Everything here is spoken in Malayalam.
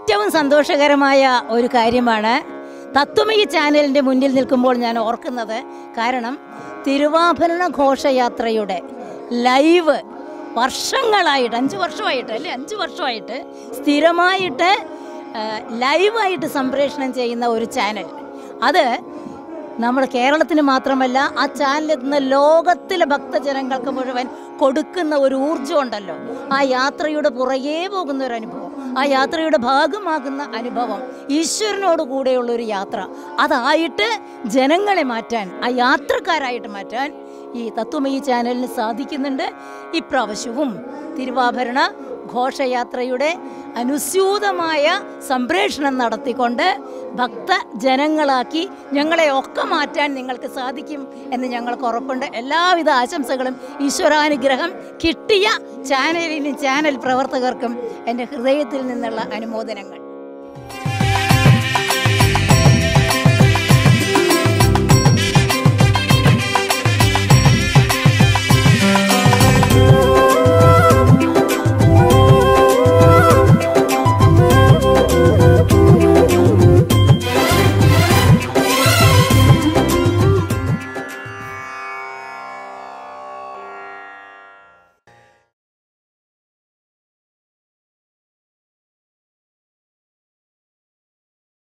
ഏറ്റവും സന്തോഷകരമായ ഒരു കാര്യമാണ് തത്വമയി ചാനലിൻ്റെ മുന്നിൽ നിൽക്കുമ്പോൾ ഞാൻ ഓർക്കുന്നത് കാരണം തിരുവാഭരണ ഘോഷയാത്രയുടെ ലൈവ് വർഷങ്ങളായിട്ട് അഞ്ച് വർഷമായിട്ട് അല്ലേ അഞ്ച് വർഷമായിട്ട് സ്ഥിരമായിട്ട് ആ, ലൈവായിട്ട് സംപ്രേഷണം ചെയ്യുന്ന ഒരു ചാനൽ അത് നമ്മുടെ കേരളത്തിന് മാത്രമല്ല ആ ചാനലെത്തുന്ന ലോകത്തിലെ ഭക്തജനങ്ങൾക്ക് മുഴുവൻ കൊടുക്കുന്ന ഒരു ഊർജ്ജം ഉണ്ടല്ലോ ആ യാത്രയുടെ പുറകെ പോകുന്ന ഒരു അനുഭവം ആ യാത്രയുടെ ഭാഗമാകുന്ന അനുഭവം ഈശ്വരനോട് കൂടെയുള്ള ഒരു യാത്ര അതായിട്ട് ജനങ്ങളെ മാറ്റാൻ ആ യാത്രക്കാരായിട്ട് മാറ്റാൻ ഈ തത്വമയി ചാനലിന് സാധിക്കുന്നുണ്ട് ഇപ്രാവശ്യവും തിരുവാഭരണ ഘോഷയാത്രയുടെ അനുസ്യൂതമായ സംപ്രേഷണം നടത്തിക്കൊണ്ട് ഭക്ത ജനങ്ങളാക്കി ഞങ്ങളെ ഒക്കെ മാറ്റാൻ നിങ്ങൾക്ക് സാധിക്കും എന്ന് ഞങ്ങൾക്ക് ഉറപ്പുണ്ട് എല്ലാവിധ ആശംസകളും ഈശ്വരാനുഗ്രഹം കിട്ടിയ ചാനലിനും ചാനൽ പ്രവർത്തകർക്കും എൻ്റെ ഹൃദയത്തിൽ നിന്നുള്ള അനുമോദനങ്ങൾ